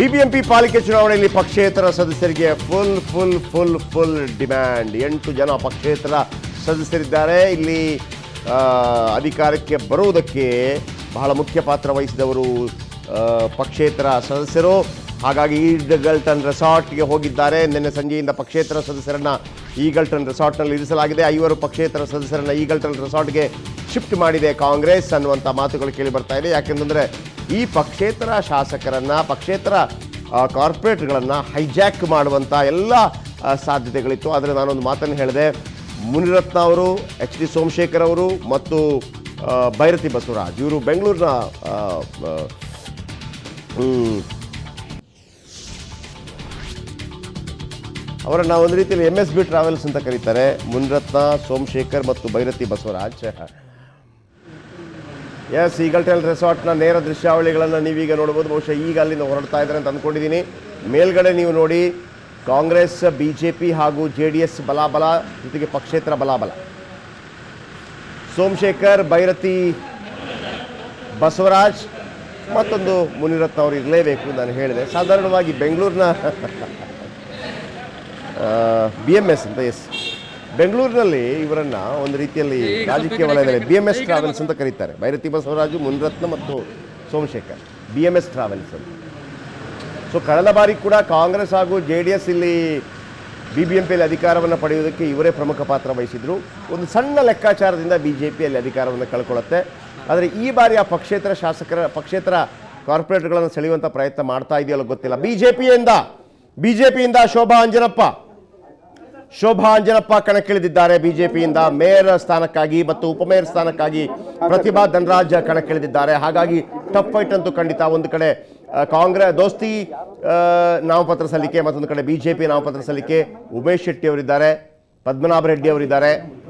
BBMP ಪಾಲಿಕೆ ಚುನಾವಣೆಯಲ್ಲಿ ಪಕ್ಷೇತರ ಸದಸ್ಯರಿಗೆ full full full full demand ಎಂಟು ಜನ ಪಕ್ಷೇತರ ಸದಸ್ಯರಿದ್ದಾರೆ ಇಲ್ಲಿ ಆ, ಅಧಿಕಾರಕ್ಕೆ ಬರುವುದಕ್ಕೆ ಬಹಳ ಮುಖ್ಯ ಪಾತ್ರ ವಹಿಸಿದವರು ಆ, ಪಕ್ಷೇತರ ಸದಸ್ಯರು ಹಾಗಾಗಿ ಈಗಲ್ಟನ್ ರೆಸಾರ್ಟ್ಗೆ ಹೋಗಿದ್ದಾರೆ ನಿನ್ನೆ ಸಂಜೆಯಿಂದ ಪಕ್ಷೇತರ ಸದಸ್ಯರನ್ನ ಈಗಲ್ಟನ್ ರೆಸಾರ್ಟ್ನಲ್ಲಿ ಇರಿಸಲಾಗಿದೆ ಐವರು ಪಕ್ಷೇತರ ಸದಸ್ಯರನ್ನ ಈಗಲ್ಟನ್ ರೆಸಾರ್ಟ್ಗೆ ಶಿಫ್ಟ್ ಮಾಡಿದೆ ಕಾಂಗ್ರೆಸ್ ಅನ್ನುವಂಥ ಮಾತುಗಳು ಕೇಳಿ ಬರ್ತಾ ಇದೆ ಯಾಕೆಂತಂದ್ರೆ ಈ ಪಕ್ಷೇತರ ಶಾಸಕರನ್ನ ಪಕ್ಷೇತರ ಕಾರ್ಪೊರೇಟ್ಗಳನ್ನು ಹೈಜಾಕ್ ಮಾಡುವಂಥ ಎಲ್ಲ ಆ, ಸಾಧ್ಯತೆಗಳಿತ್ತು ಆದರೆ ನಾನೊಂದು ಮಾತನ್ನು ಹೇಳಿದೆ ಮುನಿರತ್ನ ಅವರು ಎಚ್ ಡಿ ಸೋಮಶೇಖರ್ ಅವರು ಮತ್ತು ಆ, ಭೈರತಿ ಬಸವರಾಜ್ ಇವರು ಬೆಂಗಳೂರಿನ ಆ, ಆ, ಹ್ಮ್, ಅವರನ್ನು ಒಂದು ರೀತಿಯಲ್ಲಿ ಎಮ್ ಎಸ್ ಬಿ ಟ್ರಾವೆಲ್ಸ್ ಅಂತ ಕರೀತಾರೆ ಮುನಿರತ್ನ ಸೋಮಶೇಖರ್ ಮತ್ತು ಭೈರತಿ ಬಸವರಾಜ್ ಎಸ್ ಈಗಲ್ಟೆಲ್ ರೆಸಾರ್ಟ್ನ ನೇರ ದೃಶ್ಯಾವಳಿಗಳನ್ನು ನೀವೀಗ ನೋಡ್ಬೋದು ಬಹುಶಃ ಈಗ ಅಲ್ಲಿಂದ ಹೊರಡ್ತಾ ಇದ್ದಾರೆ ಅಂತ ಅಂದ್ಕೊಂಡಿದ್ದೀನಿ ಮೇಲ್ಗಡೆ ನೀವು ನೋಡಿ ಕಾಂಗ್ರೆಸ್ ಬಿ ಜೆ ಪಿ ಹಾಗೂ ಜೆ ಡಿ ಎಸ್ ಬಲಾಬಲ ಜೊತೆಗೆ ಪಕ್ಷೇತರ ಬಲಾಬಲ ಸೋಮಶೇಖರ್ ಭೈರತಿ ಬಸವರಾಜ್ ಮತ್ತೊಂದು ಮುನಿರತ್ನ ಅವರು ಇರಲೇಬೇಕು ನಾನು ಹೇಳಿದೆ ಸಾಧಾರಣವಾಗಿ ಬೆಂಗಳೂರಿನ ಬಿ ಎಮ್ ಎಸ್ ಅಂತ ಎಸ್ ಬೆಂಗಳೂರಿನಲ್ಲಿ ಇವರನ್ನ ಒಂದು ರೀತಿಯಲ್ಲಿ ರಾಜಕೀಯ ವಲಯದಲ್ಲಿ ಬಿ ಎಮ್ ಎಸ್ ಟ್ರಾವೆಲ್ಸ್ ಅಂತ ಕರೀತಾರೆ ಭೈರತಿ ಬಸವರಾಜು ಮುನಿರತ್ನ ಮತ್ತು Somashekhar B M S travels ಅಂತ ಸೊ ಕಳೆದ ಬಾರಿ ಕೂಡ ಕಾಂಗ್ರೆಸ್ ಹಾಗೂ ಜೆ ಡಿ ಎಸ್ ಇಲ್ಲಿ ಬಿ ಬಿ ಎಂ ಪಿಯಲ್ಲಿ ಅಧಿಕಾರವನ್ನು ಪಡೆಯುವುದಕ್ಕೆ ಇವರೇ ಪ್ರಮುಖ ಪಾತ್ರ ವಹಿಸಿದ್ರು ಒಂದು ಸಣ್ಣ ಲೆಕ್ಕಾಚಾರದಿಂದ ಬಿ ಜೆ ಪಿಯಲ್ಲಿ ಅಧಿಕಾರವನ್ನು ಕಳ್ಕೊಳ್ಳುತ್ತೆ ಆದರೆ ಈ ಬಾರಿ ಆ ಪಕ್ಷೇತರ ಶಾಸಕರ ಪಕ್ಷೇತರ ಕಾರ್ಪೊರೇಟ್ಗಳನ್ನು ಸೆಳೆಯುವಂಥ ಪ್ರಯತ್ನ ಮಾಡ್ತಾ ಇದೆಯಲ್ಲ ಗೊತ್ತಿಲ್ಲ ಬಿ ಜೆ ಪಿಯಿಂದ ಬಿ ಜೆ ಪಿಯಿಂದ ಶೋಭಾ ಅಂಜನಪ್ಪ ಶೋಭಾ ಅಂಜನಪ್ಪ ಕಣಕ್ಕಿಳಿದಿದ್ದಾರೆ ಬಿಜೆಪಿಯಿಂದ ಮೇಯರ್ ಸ್ಥಾನಕ್ಕಾಗಿ ಮತ್ತು ಉಪಮೇಯರ್ ಸ್ಥಾನಕ್ಕಾಗಿ ಪ್ರತಿಭಾ ಧನರಾಜ್ ಕಣಕ್ಕಿಳಿದಿದ್ದಾರೆ ಹಾಗಾಗಿ ಟಫ್ ಫೈಟ್ ಅಂತೂ ಖಂಡಿತ ಒಂದು ಕಡೆ ಕಾಂಗ್ರೆಸ್ ದೋಸ್ತಿ ಆ, ನಾಮಪತ್ರ ಸಲ್ಲಿಕೆ ಮತ್ತೊಂದು ಕಡೆ ಬಿಜೆಪಿ ನಾಮಪತ್ರ ಸಲ್ಲಿಕೆ ಉಮೇಶ್ ಶೆಟ್ಟಿ ಅವರಿದ್ದಾರೆ ಪದ್ಮನಾಭ ರೆಡ್ಡಿ ಅವರಿದ್ದಾರೆ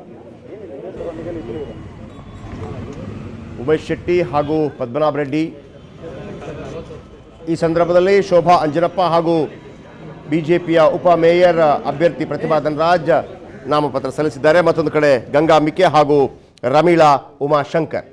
ಉಮೇಶ್ ಶೆಟ್ಟಿ ಹಾಗೂ ಪದ್ಮನಾಭ ರೆಡ್ಡಿ ಈ ಸಂದರ್ಭದಲ್ಲಿ ಶೋಭಾ ಅಂಜನಪ್ಪ ಹಾಗೂ ಬಿಜೆಪಿಯ ಉಪ ಮೇಯರ್ ಅಭ್ಯರ್ಥಿ ಪ್ರತಿಭಾ ಧನರಾಜ್ ನಾಮಪತ್ರ ಸಲ್ಲಿಸಿದ್ದಾರೆ ಮತ್ತೊಂದು ಕಡೆ ಗಂಗಾಂಬಿಕೆ ಹಾಗೂ ರಮೀಳಾ ಉಮಾಶಂಕರ್